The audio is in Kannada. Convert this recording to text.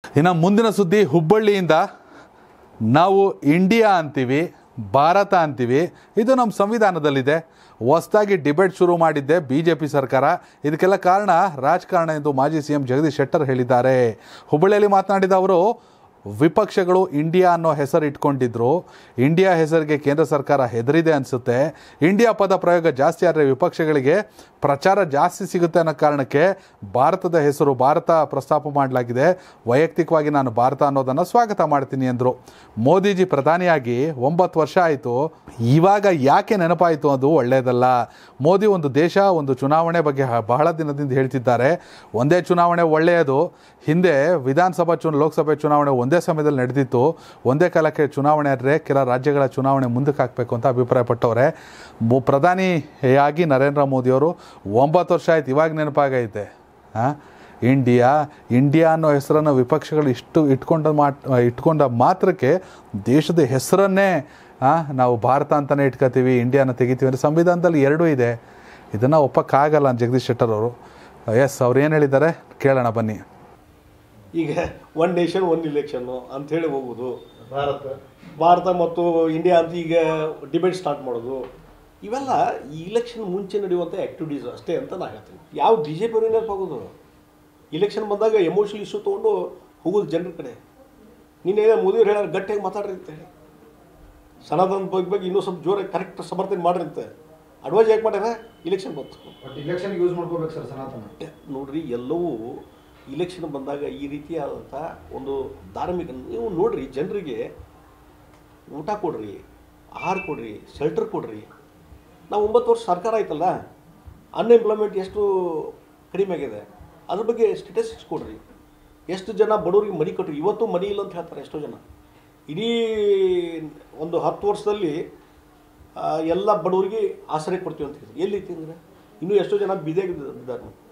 ಇನ್ನು ಮುಂದಿನ ಸುದ್ದಿ ಹುಬ್ಬಳ್ಳಿಯಿಂದ ನಾವು ಇಂಡಿಯಾ ಅಂತೀವಿ ಭಾರತ ಅಂತೀವಿ ಇದು ನಮ್ಮ ಸಂವಿಧಾನದಲ್ಲಿದೆ ಹೊಸದಾಗಿ ಡಿಬೇಟ್ ಶುರು ಮಾಡಿದ್ದೆ ಬಿ ಜೆ ಪಿ ಸರ್ಕಾರ ಇದಕ್ಕೆಲ್ಲ ಕಾರಣ ರಾಜಕಾರಣ ಎಂದು ಮಾಜಿ ಸಿ ಎಂ ಜಗದೀಶ್ ಶೆಟ್ಟರ್ ಹೇಳಿದ್ದಾರೆ ಹುಬ್ಬಳ್ಳಿಯಲ್ಲಿ ಮಾತನಾಡಿದ ಅವರು ವಿಪಕ್ಷಗಳು ಇಂಡಿಯಾ ಅನ್ನೋ ಹೆಸರು ಇಟ್ಕೊಂಡಿದ್ರು ಇಂಡಿಯಾ ಹೆಸರಿಗೆ ಕೇಂದ್ರ ಸರ್ಕಾರ ಹೆದರಿದೆ ಅನಿಸುತ್ತೆ ಇಂಡಿಯಾ ಪದ ಪ್ರಯೋಗ ಜಾಸ್ತಿ ಆದರೆ ವಿಪಕ್ಷಗಳಿಗೆ ಪ್ರಚಾರ ಜಾಸ್ತಿ ಸಿಗುತ್ತೆ ಅನ್ನೋ ಕಾರಣಕ್ಕೆ ಭಾರತದ ಹೆಸರು ಭಾರತ ಪ್ರಸ್ತಾಪ ಮಾಡಲಾಗಿದೆ ವೈಯಕ್ತಿಕವಾಗಿ ನಾನು ಭಾರತ ಅನ್ನೋದನ್ನು ಸ್ವಾಗತ ಮಾಡ್ತೀನಿ ಎಂದರು ಮೋದಿಜಿ ಪ್ರಧಾನಿಯಾಗಿ ಒಂಬತ್ತು ವರ್ಷ ಆಯಿತು ಇವಾಗ ಯಾಕೆ ನೆನಪಾಯಿತು ಅದು ಒಳ್ಳೆಯದಲ್ಲ ಮೋದಿ ಒಂದು ದೇಶ ಒಂದು ಚುನಾವಣೆ ಬಗ್ಗೆ ಹ- ಬಹಳ ದಿನದಿಂದ ಹೇಳ್ತಿದ್ದಾರೆ ಒಂದೇ ಚುನಾವಣೆ ಒಳ್ಳೆಯದು ಹಿಂದೆ ವಿಧಾನಸಭಾ ಚುನ ಲೋಕಸಭೆ ಚುನಾವಣೆ ಒಂದೇ ಸಮಯದಲ್ಲಿ ನಡೆದಿತ್ತು ಒಂದೇ ಕಾಲಕ್ಕೆ ಚುನಾವಣೆ ಆದರೆ ಕೆಲ ರಾಜ್ಯಗಳ ಚುನಾವಣೆ ಮುಂದಕ್ಕೆ ಹಾಕಬೇಕು ಅಂತ ಅಭಿಪ್ರಾಯಪಟ್ಟವ್ರೆ ಮು- ಪ್ರಧಾನಿಯಾಗಿ ನರೇಂದ್ರ ಮೋದಿಯವರು ಒಂಬತ್ತು ವರ್ಷ ಆಯ್ತು ಇವಾಗ ನೆನಪಾಗೈತೆ ಹಾಂ ಇಂಡಿಯಾ ಇಂಡಿಯಾ ಅನ್ನೋ ಹೆಸರನ್ನು ವಿಪಕ್ಷಗಳು ಇಷ್ಟು ಇಟ್ಕೊಂಡ ಮಾಟ್ ಇಟ್ಕೊಂಡ ಮಾತ್ರಕ್ಕೆ ದೇಶದ ಹೆಸರನ್ನೇ ಆ, ನಾವು ಭಾರತ ಅಂತಲೇ ಇಟ್ಕೋತೀವಿ ಇಂಡಿಯಾನ ತೆಗಿತೀವಿ ಅಂದರೆ ಸಂವಿಧಾನದಲ್ಲಿ ಎರಡೂ ಇದೆ ಇದನ್ನು ಒಪ್ಪಕ್ಕಾಗಲ್ಲ ಅಂತ ಜಗದೀಶ್ ಶೆಟ್ಟರ್ ಅವರು ಎಸ್ ಅವ್ರು ಏನು ಹೇಳಿದ್ದಾರೆ ಕೇಳೋಣ ಬನ್ನಿ ಈಗ ಒನ್ ನೇಷನ್ ಒನ್ ಇಲೆಕ್ಷನ್ನು ಅಂಥೇಳಿ ಹೋಗೋದು ಭಾರತ ಭಾರತ ಮತ್ತು ಇಂಡಿಯಾ ಅಂತ ಈಗ ಡಿಬೇಟ್ ಸ್ಟಾರ್ಟ್ ಮಾಡೋದು ಇವೆಲ್ಲ ಈ ಇಲೆಕ್ಷನ್ ಮುಂಚೆ ನಡೆಯುವಂಥ ಆ್ಯಕ್ಟಿವಿಟೀಸ್ ಅಷ್ಟೇ ಅಂತ ನಾ ಹೇಳ್ತೀನಿ ಯಾವ ಬಿ ಜೆ ಪಿ ಹೋಗೋದು ಇಲೆಕ್ಷನ್ ಬಂದಾಗ ಎಮೋಷನಲ್ ಇಶ್ಯೂ ತೊಗೊಂಡು ಹೋಗೋದು ಜನರ ಕಡೆ ನೀನು ಮೋದಿಯವ್ರು ಹೇಳೋರು ಗಟ್ಟಿಯಾಗಿ ಮಾತಾಡ್ರಿ ಅಂತ ಹೇಳಿ ಸನಾತನ ಬಗ್ಗೆ ಬಗ್ಗೆ ಇನ್ನೂ ಸ್ವಲ್ಪ ಜೋರಾಗಿ ಕರೆಕ್ಟ್ ಸಮರ್ಥನೆ ಮಾಡ್ರಿ ಅಂತ ಅಡ್ವೈಸ್ ಯಾಕೆ ಮಾಡ್ಯಾರ ಇಲೆಕ್ಷನ್ ಬಂತು ಬಟ್ ಇಲೆಕ್ಷನ್ ಯೂಸ್ ಮಾಡ್ಕೋಬೇಕು ಸರ್ ಸನಾತನ ನೋಡ್ರಿ ಎಲ್ಲವೂ ಇಲೆಕ್ಷನ್ ಬಂದಾಗ ಈ ರೀತಿಯಾದಂಥ ಒಂದು ಧಾರ್ಮಿಕ ನೀವು ನೋಡ್ರಿ ಜನರಿಗೆ ಊಟ ಕೊಡ್ರಿ ಆಹಾರ ಕೊಡ್ರಿ ಶೆಲ್ಟರ್ ಕೊಡ್ರಿ ನಾವು ಒಂಬತ್ತು ವರ್ಷ ಸರ್ಕಾರ ಆಯ್ತಲ್ಲ ಅನ್ಎಂಪ್ಲಾಯ್ಮೆಂಟ್ ಎಷ್ಟು ಕಡಿಮೆ ಆಗಿದೆ ಅದ್ರ ಬಗ್ಗೆ ಸ್ಟೇಟಸ್ಟಿಕ್ಸ್ ಕೊಡ್ರಿ ಎಷ್ಟು ಜನ ಬಡವರಿಗೆ ಮನಿ ಕೊಟ್ರಿ ಇವತ್ತು ಮನಿ ಇಲ್ಲ ಅಂತ ಹೇಳ್ತಾರೆ ಎಷ್ಟೋ ಜನ ಇಡೀ ಒಂದು ಹತ್ತು ವರ್ಷದಲ್ಲಿ ಆ, ಎಲ್ಲ ಬಡವರಿಗೆ ಆಶ್ರಯ ಕೊಡ್ತೀವಿ ಅಂತ ಹೇಳಿದ್ರು ಎಲ್ಲಿ ಐತಿ ಅಂದರೆ ಇನ್ನೂ ಎಷ್ಟೋ ಜನ ಬಿದ್ಯಾಗಿದ್ದಾರೆ